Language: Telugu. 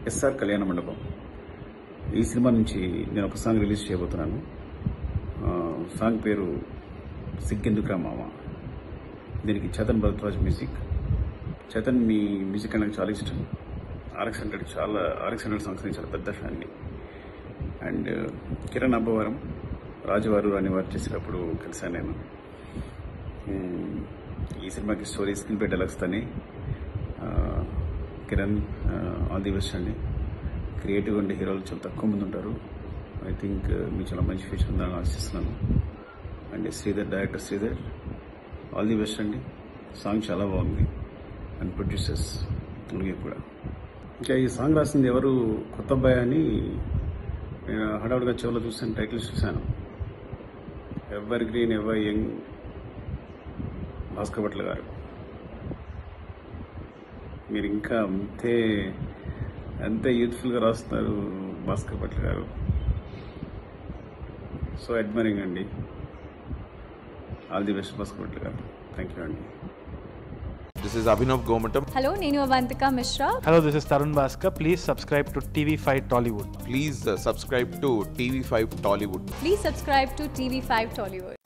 ఎస్ఆర్ కళ్యాణ మండపం ఈ సినిమా నుంచి నేను ఒక సాంగ్ రిలీజ్ చేయబోతున్నాను ఆ, సాంగ్ పేరు సిగ్గెందుకురా మామ దీనికి చేతన్ భరద్వాజ్ మ్యూజిక్ చేతన్ మీ మ్యూజిక్ అంటే నాకు చాలా ఇష్టం ఆర్ఎక్స్ హండ్రెడ్ చాలా ఆర్ఎక్స్ హండ్రెడ్ సాంగ్స్ నేను చాలా పెద్ద ఫ్యాన్ని అండ్ కిరణ్ అబ్బవరం రాజువారు అని వారు చేసేటప్పుడు కలిశాను నేను మ్మ్. ఈ సినిమాకి స్టోరీ స్క్రీన్ పే డెలక్స్ తని ఆ, కిరణ్ ఆల్ ది బెస్ట్ అండి క్రియేటివ్ అండ్ హీరోలు చాలా తక్కువ మంది ఉంటారు ఐ థింక్ మీకు చాలా మంచి ఫ్యూచర్ ఉందని ఆశిస్తున్నాను and Sridhar director Sridhar all the best అండి సాంగ్ చాలా బాగుంది అండ్ ప్రొడ్యూసర్స్ అలాగే కూడా ఇంకా ఈ సాంగ్ రాసింది ఎవరు కొత్త అబ్బాయి అని నేను హడావుడిగా చెవులో చూసాను టైటిల్స్ చూశాను ever green ever young Bhaskar Bhatla గారు మీరు ఇంకా అంతే అంతే యూత్ఫుల్గా రాస్తున్నారు భాస్కర్ భట్ల గారు సో అడ్మైరింగ్ అండి all the best Bhaskar Bhatla గారు థ్యాంక్ యూ అండి This is Abhinav Gomatam. Hello నేను Avantika Mishra Hello, this is Tarun Bhaskar. Please subscribe to TV5 Tollywood. Please uh, subscribe to TV5 Tollywood. Please subscribe to TV five Tollywood